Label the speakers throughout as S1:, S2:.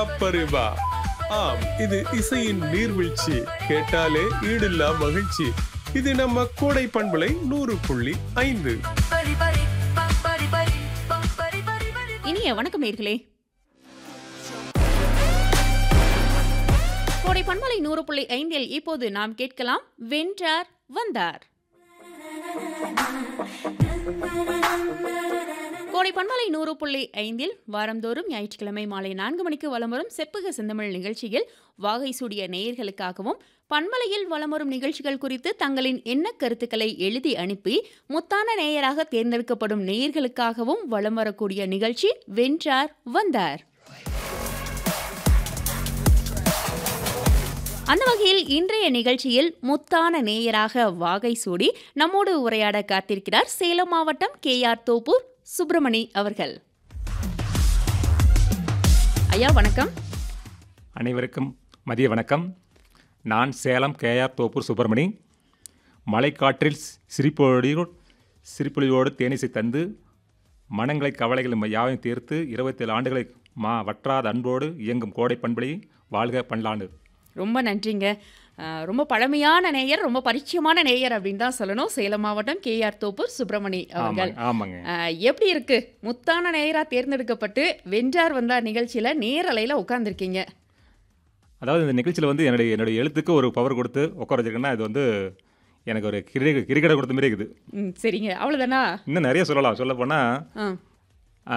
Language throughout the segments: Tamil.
S1: பரிபா ஆம் இது இசையின் நீர்வீழ்ச்சி கேட்டாலே ஈடில்லா மகிழ்ச்சி இது நம்ம கோடை பண்பலை நூறு புள்ளி ஐந்து
S2: பரி பரி பம் பரி பரி பம் பரி பரி பரி
S3: இனிய வணக்கம் நேர்களே கோடை பண்பலை நூறு புள்ளி ஐந்தில் இப்போது நாம் கேட்கலாம் வென்றார் வந்தார் கோடை பண்பலை நூறு புள்ளி ஐந்தில் வாரந்தோறும் ஞாயிற்றுக்கிழமை மாலை நான்கு மணிக்கு வலம் வரும் செப்புக செந்தமிழ் நிகழ்ச்சியில் வாகை சூடிய நேயர்களுக்காகவும் பண்பலையில் வலம் வரும் நிகழ்ச்சிகள் குறித்து தங்களின் எண்ண கருத்துக்களை எழுதி அனுப்பி முத்தான நேயராக தேர்ந்தெடுக்கப்படும் நேயர்களுக்காகவும் வலம் வரக்கூடிய நிகழ்ச்சி வென்றார் வந்தார் அந்த வகையில் இன்றைய நிகழ்ச்சியில் முத்தான நேயராக வாகை சூடி நம்மோடு உரையாட காத்திருக்கிறார் சேலம் மாவட்டம் கே ஆர் தோப்பூர் சுப்பிரமணி அவர்கள் ஐயா வணக்கம்
S4: அனைவருக்கும் மதிய வணக்கம் நான் சேலம் கேஆர் தோப்பூர் சுப்பிரமணி மலைக்காற்றில் சிரிப்பொழியோடு சிரிப்பொழியோடு தேனிசை தந்து மனங்களை கவலைகளை யாவையும் தீர்த்து இருபத்தேழு ஆண்டுகளை மா வற்றாத அன்போடு இயங்கும் கோடை பண்பலை வாழ்க பண்லாண்டு
S3: ரொம்ப நன்றிங்க அஹ், ரொம்ப பழமையான நேயர் ரொம்ப பரிச்சயமான நேயர் அப்படின்னு தான் சொல்லணும் சேலம் மாவட்டம் கே ஆர் தோப்பூர் சுப்பிரமணி அவர்கள்
S4: ஆமாங்க ஆமாங்க
S3: அஹ், எப்படி இருக்கு முத்தான நேயரா தேர்ந்தெடுக்கப்பட்டு வென்றார் வந்தார் நிகழ்ச்சியில நேரலையில உட்கார்ந்துருக்கீங்க
S4: அதாவது இந்த நிகழ்ச்சியில் வந்து என்னுடைய என்னுடைய எழுத்துக்கு ஒரு பவர் கொடுத்து உட்கார வச்சிருக்கேன்னா இது வந்து எனக்கு ஒரு கிரி கிரிக்கெட்டை கொடுத்த மாதிரி இருக்குது
S3: ம் சரிங்க அவ்வளோதானா
S4: இன்னும் நிறைய சொல்லலாம் சொல்ல போனால்
S3: ஆ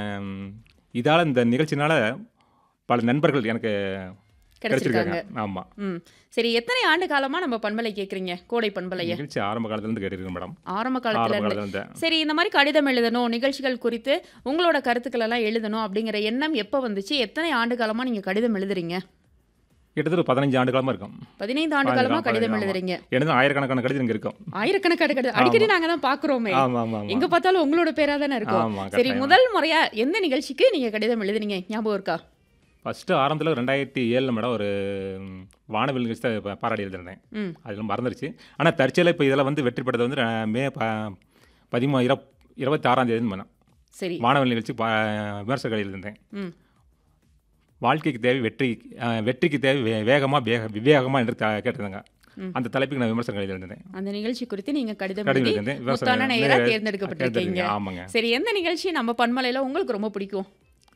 S4: இதால் இந்த நிகழ்ச்சினால பல நண்பர்கள் எனக்கு
S3: கிடைச்சிருக்காங்க
S4: கிடைச்சிருக்காங்க ஆமாம்
S3: ம் சரி எத்தனை ஆண்டு காலமா நம்ம பண்பலை கேட்குறீங்க கோடை பண்பலைய
S4: நிகழ்ச்சி ஆரம்ப காலத்துலேருந்து கேட்டிருக்கேன் மேடம்
S3: ஆரம்ப காலத்துல
S4: ஆரம்ப
S3: இருந்து
S4: காலத்துலேருந்து
S3: சரி இந்த மாதிரி கடிதம் எழுதணும் நிகழ்ச்சிகள் குறித்து உங்களோட கருத்துக்கள் எல்லாம் எழுதணும் அப்படிங்கிற எண்ணம் எப்போ வந்துச்சு எத்தனை ஆண்டு காலமா நீங்க கடிதம் எழுதுறீங்க
S4: கிட்டத்தட்ட ஒரு பதினஞ்சு ஆண்டு காலமாக இருக்கும்
S3: பதினைந்து ஆண்டு காலமா
S4: பதினைந்து,
S3: கடிதம்
S4: ஆமா.
S3: எழுதுறீங்க
S4: எனக்கு ஆயிரக்கணக்கான கடிதம் இங்கே இருக்கும்
S3: ஆயிரக்கணக்கான கடிதம் அடிக்கடி நாங்க தான் பாக்குறோமே
S4: ஆமாம் ஆமாம்
S3: எங்க பார்த்தாலும் உங்களோட பேரா தானே இருக்கும்
S4: ஆமா,
S3: சரி
S4: கட்டாயம்.
S3: முதல் முறையா எந்த நிகழ்ச்சிக்கு நீங்க கடிதம் எழுதுனீங்க ஞாபகம் இருக்கா
S4: ஃபஸ்ட்டு ஆரம்பத்தில் ரெண்டாயிரத்தி ஏழில் மேடம் ஒரு ம், வானவில் நிகழ்ச்சி தான் பா- பாராட்டி எழுதிருந்தேன்
S3: ம்
S4: அதெல்லாம் மறந்துருச்சு ஆனால் தற்செயலாக இப்போ இதெல்லாம் வந்து வெற்றி பெற்றது வந்து அஹ், மே ப பதிமூ இர இருபத்தி ஆறாம் தேதி பண்ணேன்
S3: சரி
S4: வானவில் நிகழ்ச்சி பா விமர்சகர்கள் எழுதிருந்தேன்
S3: ம்
S4: வாழ்க்கைக்கு தேவை வெற்றி அஹ், வெற்றிக்கு தேவை வே வேகமாக வேக விவேகமாக என்று த- கேட்டிருந்தாங்க அந்த தலைப்புக்கு நான் விமர்சனம் எழுதியிருந்தேன்
S3: அந்த நிகழ்ச்சி குறித்து நீங்க கடிதம்
S4: கடிதம்
S3: எழுதி
S4: எழுதியிருந்தேன்.
S3: முத்தான
S4: விமர்சனம்
S3: நேயரா
S4: எழுதி-
S3: தேர்ந்தெடுக்கப்பட்டிருக்கீங்க
S4: தேர்ந்தெடுக்க- ஆமாங்க
S3: சரி எந்த நிகழ்ச்சி நம்ம பண்மலையில உங்களுக்கு ரொம்ப பிடிக்கும்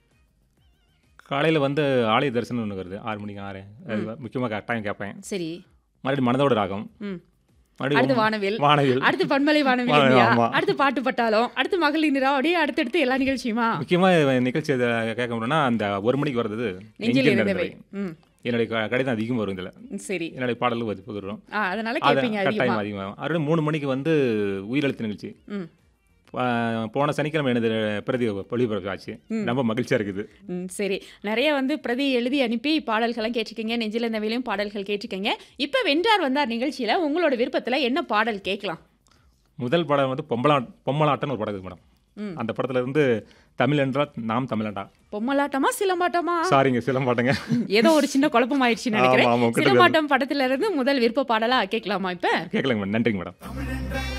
S4: காலையில் வந்து ஆலய தரிசனம் ஒன்று வருது ஆறு மணிக்கு ஆறு முக்கியமாக கட்டாயம் கேட்பேன்
S3: சரி
S4: மறுபடியும் மனதோட ராகம்
S3: ம் அடுத்து
S4: மறுபடியும்
S3: வானவில்
S4: வானவில்
S3: அடுத்து பண்மலை வானவில்
S4: வா-
S3: இல்லையா
S4: ஆமா.
S3: அடுத்து பாட்டு பட்டாளம் அடுத்து மகளிர் நிறா அப்படியே அடுத்தடுத்து எல்லா நிகழ்ச்சியுமா
S4: முக்கியமாக நிகழ்ச்சி இதை கேட்க முடியும்னா அந்த ஒரு மணிக்கு வர்றது
S3: நெஞ்சில்
S4: நெஞ்சில்
S3: இருந்தவை
S4: நடந்தவை.
S3: ம்
S4: என்னுடைய க- கடிதம் அதிகம் வரும் இதில்
S3: ம், சரி
S4: என்னுடைய பாடலும் அது பகிர்றோம்
S3: ஆ அதனால
S4: அது
S3: கேட்பீங்க அதிகமா
S4: கட்டாயம் அதிகமாகும் அதோட மூணு மணிக்கு வந்து உயிரெழுத்து நிகழ்ச்சி
S3: ம்
S4: ப- போன சனிக்கிழமை எனது பிரதி ஒளிபரப்பு ஆச்சு ரொம்ப மகிழ்ச்சியாக இருக்குது
S3: ம் சரி நிறைய வந்து பிரதி எழுதி அனுப்பி பாடல்கள்லாம் கேட்டிருக்கீங்க நெஞ்சில் இந்த பாடல்கள் கேட்டிருக்கீங்க இப்போ வென்றார் வந்தார் நிகழ்ச்சியில உங்களோட விருப்பத்துல என்ன பாடல் கேட்கலாம்
S4: முதல் படம் வந்து பொம்பலா பொம்மலாட்டம்னு ஒரு படம் இருக்குது மேடம்
S3: ம்.
S4: அந்த படத்துல இருந்து தமிழ் என்றால் நாம் தமிழண்டா
S3: பொம்மலாட்டமா சிலம்பாட்டமா
S4: சாரிங்க சிலம்பாட்டங்க
S3: ஏதோ ஒரு சின்ன குழப்பம் ஆயிடுச்சுன்னு நினைக்கிறேன்
S4: ஆமா, ஆமா, கிட்ட
S3: சிலம்பாட்டம் படத்துல இருந்து முதல் விருப்ப பாடலா கேட்கலாமா இப்ப
S4: கேட்கலங்க மேடம் நன்றிங்க மேடம்